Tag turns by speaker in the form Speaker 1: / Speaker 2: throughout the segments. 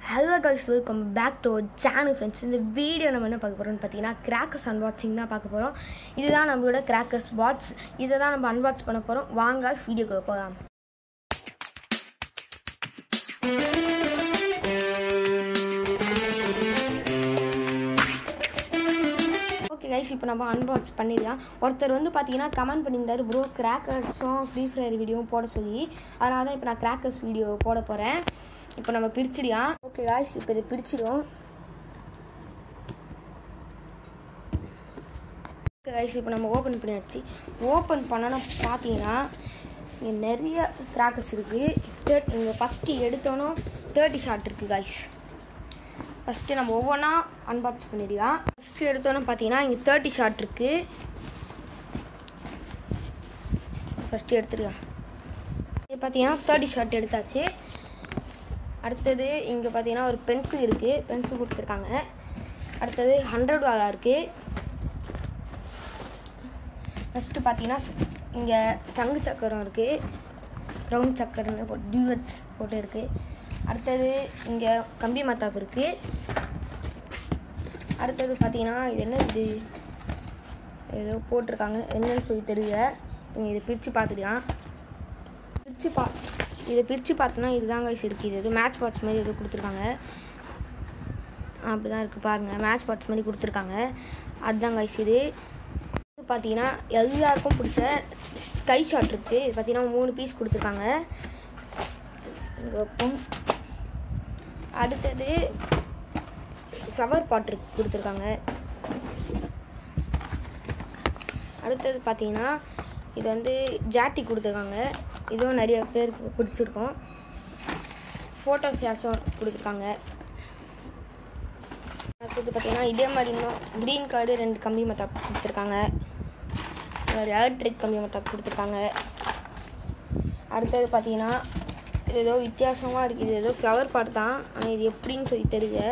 Speaker 1: hello guys welcome back to channel friends இந்த video நம்ம என்ன பார்க்க போகிறோம்னு பார்த்தீங்கன்னா கிராக்கர்ஸ் அன்பாக்சிங் தான் பார்க்க போகிறோம் இதுதான் நம்மளோட கிராக்கர்ஸ் பாட்ஸ் இதை தான் நம்ம அன்பாக்ஸ் பண்ண போகிறோம் வாங்க வீடியோக்கு போகலாம் ஓகே கைஸ் இப்போ நம்ம அன்பாக்ஸ் பண்ணிடலாம் ஒருத்தர் வந்து பார்த்தீங்கன்னா கமெண்ட் பண்ணியிருந்தாரு ப்ரோ கிராக்கர்ஸும் ஃப்ரீ ஃபயர் வீடியோவும் போட சொல்லி அதனால தான் இப்போ நான் கிராக்கர்ஸ் வீடியோ போட போகிறேன் இப்போ நம்ம பிரிச்சிடலாம் ஓகே காய்ஸ் இப்போ இதை பிரிச்சிடும் ஓகே காய்ஸ் இப்போ நம்ம ஓப்பன் பண்ணியாச்சு ஓப்பன் பண்ணோன்னா பார்த்தீங்கன்னா இங்கே நிறைய கிராக்கர்ஸ் இருக்குது தேர்ட் இங்கே ஃபஸ்ட்டு எடுத்தோன்னே தேர்ட்டி ஷாட் இருக்குது காய்ஸ் ஃபஸ்ட்டு நம்ம ஒவ்வொன்றா அன்பாக்ஸ் பண்ணிடலாம் ஃபஸ்ட்டு எடுத்தோன்னே பார்த்தீங்கன்னா இங்கே தேர்ட்டி ஷாட் இருக்குது ஃபஸ்ட்டு எடுத்துடலாம் இது பார்த்தீங்கன்னா தேர்ட்டி ஷாட் எடுத்தாச்சு அடுத்தது இங்கே பார்த்தீங்கன்னா ஒரு பென்சில் இருக்குது பென்சில் கொடுத்துருக்காங்க அடுத்தது ஹண்ட்ரட் வாலா இருக்குது ஃபஸ்ட்டு பார்த்தீங்கன்னா இங்கே சங்கு சக்கரம் இருக்குது ரவுண்ட் சக்கரம்னு போட்டு டியூவட்ஸ் போட்டு இருக்குது அடுத்தது இங்கே கம்பி மத்தாப்பு இருக்குது அடுத்தது பார்த்தீங்கன்னா இது என்ன இது ஏதோ போட்டிருக்காங்க என்னன்னு சொல்லி தெரியல நீங்கள் இதை பிரித்து பார்த்துக்கலாம் பிரித்து பா இதை பிரித்து பார்த்தோன்னா இதுதான் கைஸ் இருக்குது இது எது மேட்ச் பாட்ஸ் மாதிரி எதுவும் கொடுத்துருக்காங்க அப்படி தான் இருக்குது பாருங்கள் மேட்ச் பாட்ஸ் மாதிரி கொடுத்துருக்காங்க அதுதான் கைஸ் இது பார்த்தீங்கன்னா எல்லாருக்கும் பிடிச்ச ஸ்கை ஷாட் இருக்குது இது பார்த்தீங்கன்னா மூணு பீஸ் கொடுத்துருக்காங்க இங்க வைப்போம் அடுத்தது ஃப்ளவர் பாட் இருக்கு கொடுத்துருக்காங்க அடுத்தது பார்த்தீங்கன்னா இது வந்து ஜாட்டி கொடுத்துருக்காங்க இதுவும் நிறைய பேருக்கு பிடிச்சிருக்கும் ஃபோட்டோ ஃபிளாஷும் கொடுத்துருக்காங்க அடுத்தது பார்த்தீங்கன்னா இதே மாதிரி இன்னும் க்ரீன் கலரு ரெண்டு கம்பி மத்தாப் கொடுத்துருக்காங்க ஒரு எலக்ட்ரிக் கம்பி மத்தாப் கொடுத்துருக்காங்க அடுத்தது பார்த்தீங்கன்னா இது ஏதோ வித்தியாசமாக இருக்குது இது ஏதோ ஃப்ளவர் பாட் தான் ஆனால் இது எப்படின்னு சொல்லி தெரியல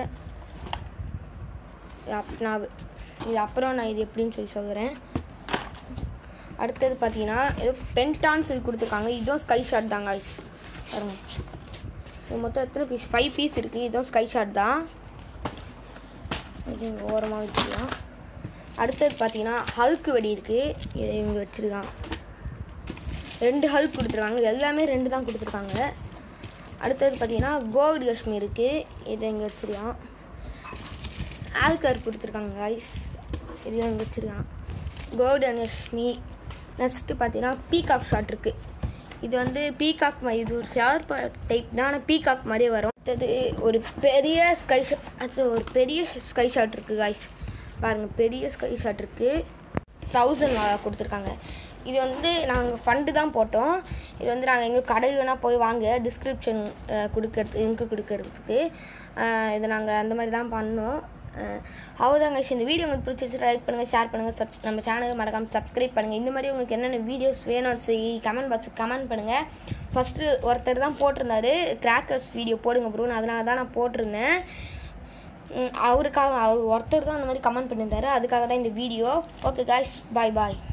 Speaker 1: இது அப் நான் இது அப்புறம் நான் இது எப்படின்னு சொல்லி சொல்கிறேன் அடுத்தது பார்த்தீங்கன்னா ஏதோ பென்டான்னு சொல்லி கொடுத்துருக்காங்க இதுவும் ஸ்கை ஷாட் தான் காய்ஸ் பாருங்க இது மொத்தம் எத்தனை பீஸ் ஃபைவ் பீஸ் இருக்குது இதுவும் ஸ்கை ஷாட் தான் இது இங்கே ஓரமாக வச்சுக்கலாம் அடுத்தது பார்த்தீங்கன்னா ஹல்க் வெடி இருக்குது இதை இங்கே வச்சுருக்கான் ரெண்டு ஹல்க் கொடுத்துருக்காங்க எல்லாமே ரெண்டு தான் கொடுத்துருக்காங்க அடுத்தது பார்த்தீங்கன்னா கோல்டு காஷ்மீர் இருக்குது இதை இங்கே வச்சுருக்கான் ஆல்கர் கொடுத்துருக்காங்க காய்ஸ் இதையும் இங்கே வச்சுருக்கான் கோல்டன் காஷ்மி நெக்ஸ்ட்டு பார்த்தீங்கன்னா பீகாக் ஷாட் இருக்குது இது வந்து பீகாக் மாதிரி இது ஒரு ஃப்ளவர் டைப் தான் ஆனால் பீகாக் மாதிரியே வரும் அடுத்தது ஒரு பெரிய ஸ்கை ஷாட் அது ஒரு பெரிய ஸ்கை ஷாட் இருக்குது காய்ஸ் பாருங்கள் பெரிய ஸ்கை ஷாட் இருக்குது தௌசண்ட் கொடுத்துருக்காங்க இது வந்து நாங்கள் ஃபண்டு தான் போட்டோம் இது வந்து நாங்கள் எங்கள் கடையில் வேணால் போய் வாங்க டிஸ்கிரிப்ஷன் கொடுக்கறது லிங்க்கு கொடுக்கறதுக்கு இதை நாங்கள் அந்த மாதிரி தான் பண்ணோம் அவ்வளோதான் கைஸ் இந்த வீடியோ உங்களுக்கு பிடிச்சிச்சு லைக் பண்ணுங்கள் ஷேர் பண்ணுங்கள் சப் நம்ம சேனலுக்கு மறக்காமல் சப்ஸ்கிரைப் பண்ணுங்கள் இந்த மாதிரி உங்களுக்கு என்னென்ன வீடியோஸ் வேணும்னு சொல்லி கமெண்ட் பாக்ஸுக்கு கமெண்ட் பண்ணுங்கள் ஃபஸ்ட்டு ஒருத்தர் தான் போட்டிருந்தாரு கிராக்கர்ஸ் வீடியோ போடுங்க ப்ரோ அதனால தான் நான் போட்டிருந்தேன் அவருக்காக அவர் ஒருத்தர் தான் அந்த மாதிரி கமெண்ட் பண்ணியிருந்தாரு அதுக்காக தான் இந்த வீடியோ ஓகே காய்ஸ் பாய் பாய்